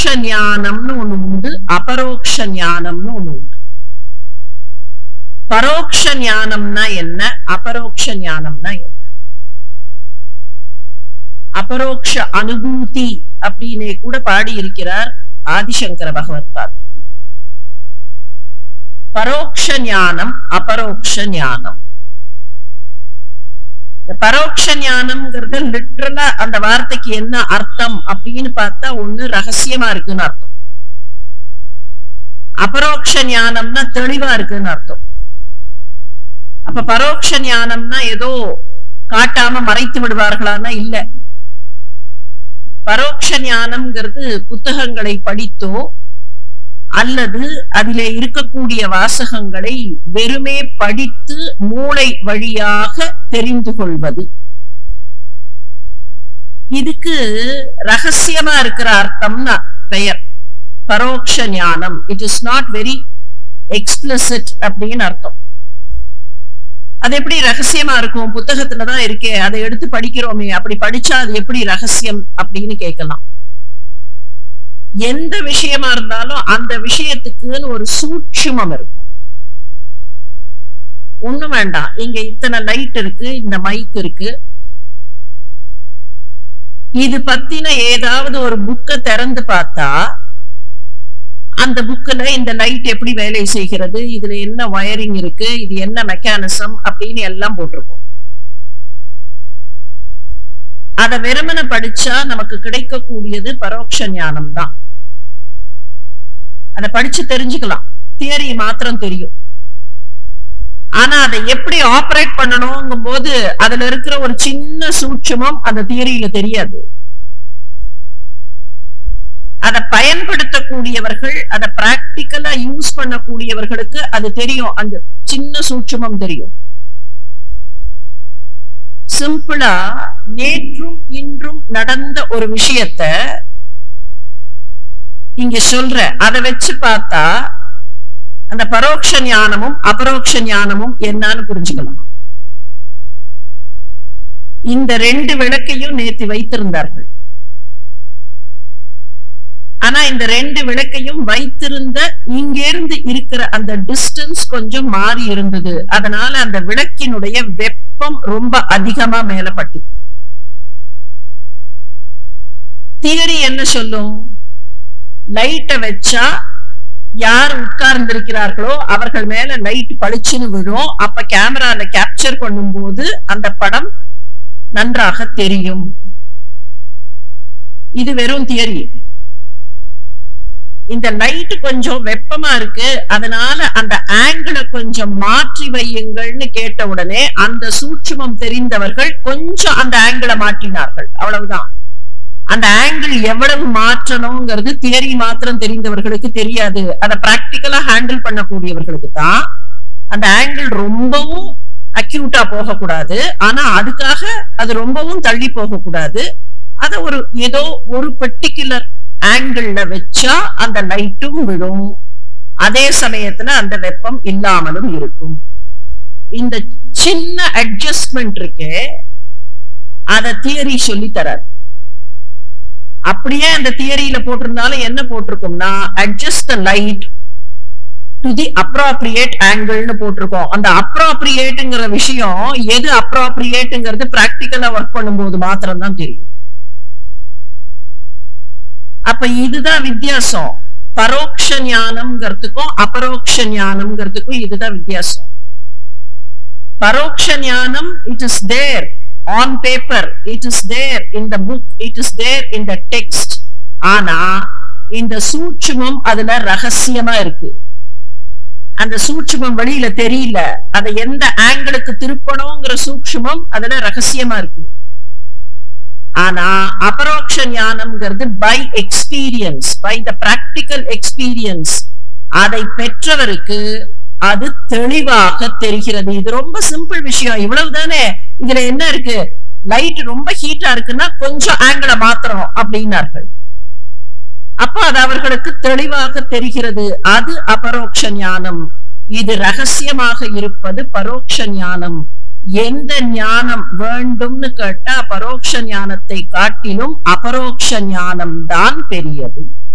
பரோக்ஷ ஞானம்னு ஒண்ணு உண்டு அபரோக்ஷ ஞானம்னு ஒண்ணு உண்டு பரோக்ஷ ஞானம்னா என்ன அபரோக்ஷ ஞானம்னா என்ன அபரோக்ஷ அனுபூதி அப்படின்னே கூட பாடி இருக்கிறார் ஆதிசங்கர பகவத் பாதர் பரோக்ஷ ஞானம் அபரோக்ஷ ஞானம் இந்த பரோக்ஷ ஞானம்ங்கிறது லிட்ரலா அந்த வார்த்தைக்கு என்ன அர்த்தம் அப்படின்னு பார்த்தா ஒண்ணு ரகசியமா இருக்குன்னு அர்த்தம் அபரோக்ஷ ஞானம்னா தெளிவா இருக்குன்னு அர்த்தம் அப்ப பரோக்ஷ ஞானம்னா ஏதோ காட்டாம மறைத்து விடுவார்களான்னா இல்ல பரோக்ஷ ஞானம்ங்கிறது புத்தகங்களை படித்தோ அல்லது அதிலே இருக்கக்கூடிய வாசகங்களை வெறுமே படித்து மூளை வழியாக தெரிந்து கொள்வது இதுக்கு ரகசியமா இருக்கிற அர்த்தம்னா பெயர் பரோக்ஷ ஞானம் it is not very explicit அப்படின்னு அர்த்தம் அது எப்படி ரகசியமா இருக்கும் புத்தகத்துலதான் இருக்கே அதை எடுத்து படிக்கிறோமே அப்படி படிச்சா அது எப்படி ரகசியம் அப்படின்னு கேட்கலாம் எந்த விஷயமா இருந்தாலும் அந்த விஷயத்துக்குன்னு ஒரு சூட்சுமம் இருக்கும் ஒண்ணும் வேண்டாம் இங்க இத்தனை லைட் இருக்கு இந்த மைக் இருக்கு இது பத்தின ஏதாவது ஒரு புக்கை திறந்து பார்த்தா அந்த புக்ல இந்த லைட் எப்படி வேலை செய்கிறது இதுல என்ன வயரிங் இருக்கு இது என்ன மெக்கானிசம் அப்படின்னு எல்லாம் போட்டிருக்கோம் அத வெறுமனை படிச்சா நமக்கு கிடைக்கக்கூடியது பரோட்ச ஞானம் தான் அதை படிச்சு தெரிஞ்சுக்கலாம் தியரி மாத்திரம் தெரியும் ஆனா அதை எப்படி ஆபரேட் பண்ணணுங்கும் போது அதுல இருக்கிற ஒரு சின்ன சூட்சமம் அந்த தியரியில தெரியாது அதை பயன்படுத்தக்கூடியவர்கள் அதை பிராக்டிக்கலா யூஸ் பண்ணக்கூடியவர்களுக்கு அது தெரியும் அந்த சின்ன சூட்சமம் தெரியும் சிம்பிளா நேற்றும் இன்றும் நடந்த ஒரு விஷயத்த இங்க சொல்ற அதை வச்சு பார்த்தா அந்த பரோட்ச ஞானமும் அபரோக்ஷ ஞானமும் என்னன்னு புரிஞ்சுக்கலாம் இந்த ரெண்டு விளக்கையும் நேத்து வைத்திருந்தார்கள் ஆனா இந்த ரெண்டு விளக்கையும் வைத்திருந்த இங்கிருந்து இருக்கிற அந்த டிஸ்டன்ஸ் கொஞ்சம் மாறி இருந்தது அதனால அந்த விளக்கினுடைய வெப்பம் ரொம்ப அதிகமா மேலப்பட்டது தியரி என்ன சொல்லும் லைட்டை வச்சா யார் உட்கார்ந்திருக்கிறார்களோ அவர்கள் மேல லைட் பளிச்சுன்னு விழும் அப்ப கேமரால கேப்சர் பண்ணும்போது அந்த படம் நன்றாக தெரியும் இது வெறும் தியரி இந்த லைட் கொஞ்சம் வெப்பமா இருக்கு அதனால அந்த ஆங்கிளை கொஞ்சம் மாற்றி வையுங்கள்னு கேட்ட உடனே அந்த சூட்சுமம் தெரிந்தவர்கள் கொஞ்சம் அந்த ஆங்கிளை மாற்றினார்கள் அவ்வளவுதான் அந்த ஆங்கிள் எவ்வளவு மாற்றணுங்கிறது தியரி மாத்திரம் தெரிந்தவர்களுக்கு தெரியாது அதை பிராக்டிக்கலா ஹேண்டில் பண்ணக்கூடியவர்களுக்கு தான் அந்த ஆங்கிள் ரொம்பவும் அக்யூட்டா போகக்கூடாது ஆனா அதுக்காக அது ரொம்பவும் தள்ளி போகக்கூடாது அத ஒரு ஏதோ ஒரு பர்டிகுலர் ஆங்கிள் வச்சா அந்த லைட்டும் விழும் அதே சமயத்துல அந்த வெப்பம் இல்லாமலும் இருக்கும் இந்த சின்ன அட்ஜஸ்ட்மெண்ட் இருக்கு அத தியரி சொல்லி தராது அப்படியே அந்த தியரியில போட்டிருந்தாலும் என்ன போட்டிருக்கும்னா adjust the light to the appropriate ஆங்கிள்னு போட்டிருக்கோம் அந்த அப்ராப்ரியேட்டுங்கிற விஷயம் எது அப்ராப்ரியேட்டுங்கிறது பிராக்டிக்கலா ஒர்க் பண்ணும்போது மாத்திரம் தான் தெரியும் அப்ப இதுதான் வித்தியாசம் பரோக்ஷ ஞானம்ங்கிறதுக்கும் அபரோக்ஷ ஞானம்ங்கிறதுக்கும் இதுதான் வித்தியாசம் பரோக்ஷ ஞானம் it is there on paper it is there in the book it is there in the text ஆனா இந்த சூட்சுமம் அதுல ரகசியமா இருக்கு அந்த சூட்சுமம் வெளியில தெரியல அதை எந்த ஆங்கிளுக்கு திருப்பணுங்கிற சூட்சுமம் அதுல ரகசியமா இருக்கு ஆனா அபரோக்ஷ ஞானம்ங்கிறது by experience by the practical experience அதை பெற்றவருக்கு அது தெளிவாக தெரிகிறது இது ரொம்ப சிம்பிள் விஷயம் இவ்வளவுதானே இதுல என்ன இருக்கு லைட் ரொம்ப ஹீட்டா இருக்குன்னா கொஞ்சம் ஆங்கிள மாத்திரம் அப்படின்னார்கள் அப்ப அது அவர்களுக்கு தெளிவாக தெரிகிறது அது அபரோக்ஷ ஞானம் இது ரகசியமாக இருப்பது பரோக்ஷ ஞானம் எந்த ஞானம் வேண்டும்னு கேட்டா பரோக்ஷ ஞானத்தை காட்டிலும் அபரோக்ஷ ஞானம் தான் பெரியது